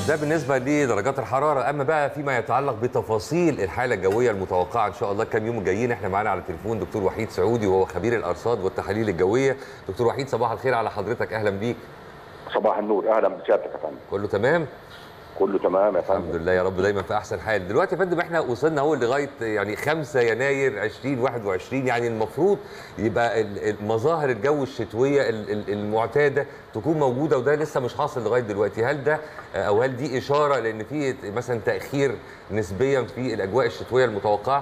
ده بالنسبه لدرجات الحراره اما بقى فيما يتعلق بتفاصيل الحاله الجويه المتوقعه ان شاء الله كام يوم الجايين احنا معانا على التليفون دكتور وحيد سعودي وهو خبير الارصاد والتحاليل الجويه دكتور وحيد صباح الخير على حضرتك اهلا بيك صباح النور اهلا بسيادتك يا فندم كله تمام كله تمام يا الحمد فندم لله يا رب دايما في احسن حال دلوقتي يا فندم احنا وصلنا اهو لغايه يعني 5 يناير 2021 يعني المفروض يبقى ال- المظاهر الجو الشتويه ال- ال- المعتاده تكون موجوده وده لسه مش حاصل لغايه دلوقتي هل ده او هل دي اشاره لان في مثلا تاخير نسبيا في الاجواء الشتويه المتوقعه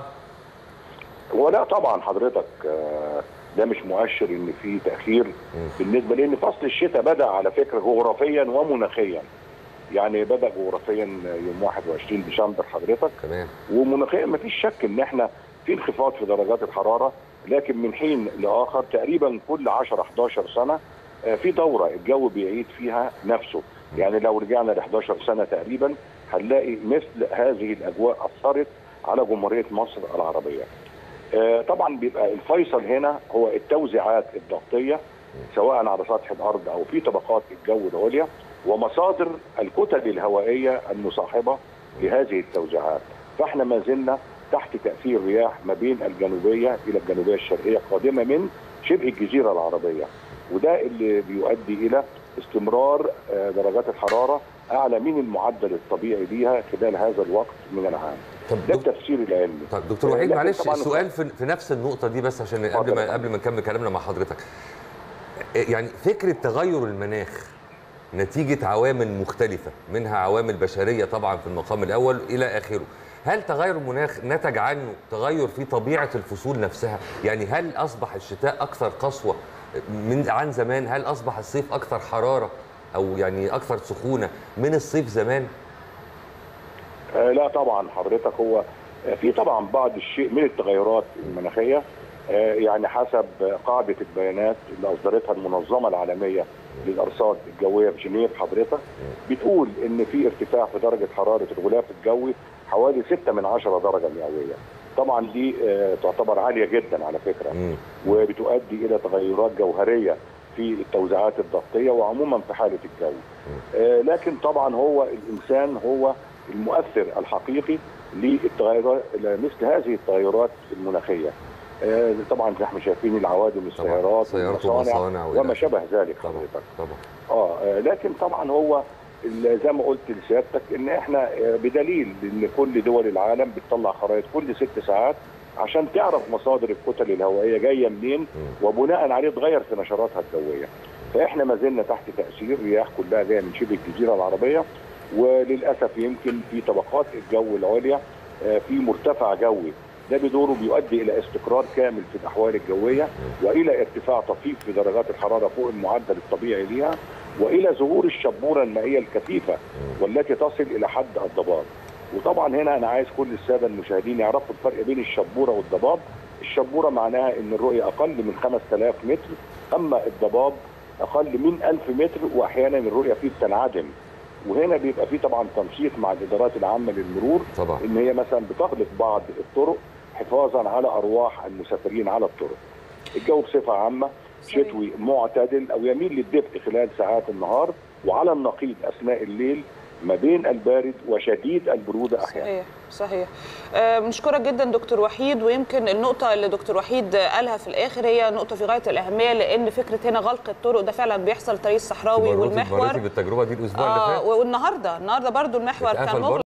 ولا طبعا حضرتك آه، ده مش مؤشر ان في تاخير بالنسبه لان فصل الشتاء بدا على فكره جغرافيا ومناخيا يعني بدا جغرافيا يوم 21 ديسمبر حضرتك تمام ومناخيا ما فيش شك ان احنا في انخفاض في درجات الحراره لكن من حين لاخر تقريبا كل 10 11 سنه آه، في دوره الجو بيعيد فيها نفسه يعني لو رجعنا ل 11 سنه تقريبا هنلاقي مثل هذه الاجواء اثرت على جمهوريه مصر العربيه. آه، طبعا بيبقى الفيصل هنا هو التوزيعات الضغطيه سواء على سطح الارض او في طبقات الجو العليا ومصادر الكتل الهوائيه المصاحبه لهذه التوزيعات فاحنا ما زلنا تحت تاثير رياح ما بين الجنوبيه الى الجنوبيه الشرقيه قادمه من شبه الجزيره العربيه وده اللي بيؤدي الى استمرار آه، درجات الحراره اعلى من المعدل الطبيعي ليها خلال هذا الوقت من العام طب ده دكتور التفسير العلمي طب دكتور وحيد لكن معلش طبعاً السؤال في, في نفس النقطة دي بس عشان اتفضل قبل يا ما فندم. قبل ما نكمل كلامنا مع حضرتك. يعني فكرة تغير المناخ نتيجة عوامل مختلفة منها عوامل بشرية طبعا في المقام الأول إلى آخره. هل تغير المناخ نتج عنه تغير في طبيعة الفصول نفسها؟ يعني هل أصبح الشتاء أكثر قسوة من عن زمان؟ هل أصبح الصيف أكثر حرارة أو يعني أكثر سخونة من الصيف زمان؟ آه، لا طبعا حضرتك هو آه، في طبعا بعض الشيء من التغيرات المناخيه آه، يعني حسب آه، قاعده البيانات اللي اصدرتها المنظمه العالميه للارصاد الجويه في جنيف حضرتك بتقول ان في ارتفاع في درجه حراره الغلاف الجوي حوالي 6 من 10 درجه مئويه طبعا دي آه، تعتبر عاليه جدا على فكره مم. وبتؤدي الى تغيرات جوهريه في التوزيعات الضغطيه وعموما في حاله الجو. آه، لكن طبعا هو الانسان هو المؤثر الحقيقي للتغيرات مثل هذه التغيرات المناخيه. آه، طبعا زي ما احنا شايفين العوادم طبعاً. السيارات سيارات والمصانع ومصانع وإلى وما آخره. شابه ذلك طبعا حضرتك. طبعا اه آه، لكن طبعا هو ال- زي ما قلت لسيادتك ان احنا آه، بدليل ان كل دول العالم بتطلع خرائط كل ست ساعات عشان تعرف مصادر الكتل الهوائيه جايه منين وبناء عليه تغير في نشراتها الجويه. فاحنا ما زلنا تحت تاثير رياح كلها جايه من شبه الجزيره العربيه وللاسف يمكن في طبقات الجو العليا آه، في مرتفع جوي ده بدوره بيؤدي الى استقرار كامل في الاحوال الجويه والى ارتفاع طفيف في درجات الحراره فوق المعدل الطبيعي ليها والى ظهور الشبوره المائيه الكثيفه والتي تصل الى حد الضباب. وطبعا هنا انا عايز كل الساده المشاهدين يعرفوا الفرق بين الشبوره والضباب. الشبوره معناها ان الرؤيه اقل من 5000 متر اما الضباب اقل من 1000 متر واحيانا الرؤيه فيه بتنعدم. وهنا بيبقى فيه طبعا تنسيق مع الادارات العامه للمرور طبعا ان هي مثلا بتغلق بعض الطرق حفاظا على ارواح المسافرين على الطرق. الجو بصفه عامه صحيح. شتوي معتدل او يميل للدفء خلال ساعات النهار وعلى النقيض اثناء الليل ما بين البارد وشديد البروده احيانا. صحيح صحيح آه، بنشكرك جدا دكتور وحيد ويمكن النقطة اللي دكتور وحيد قالها في الآخر هي نقطة في غاية الأهمية لأن فكرة هنا غلق الطرق ده فعلا بيحصل الطريق الصحراوي مريتي- والمحور مريتي بالتجربة دي الأسبوع اللي اه فات والنهارده النهارده برضو المحور اتقفل كان مغلق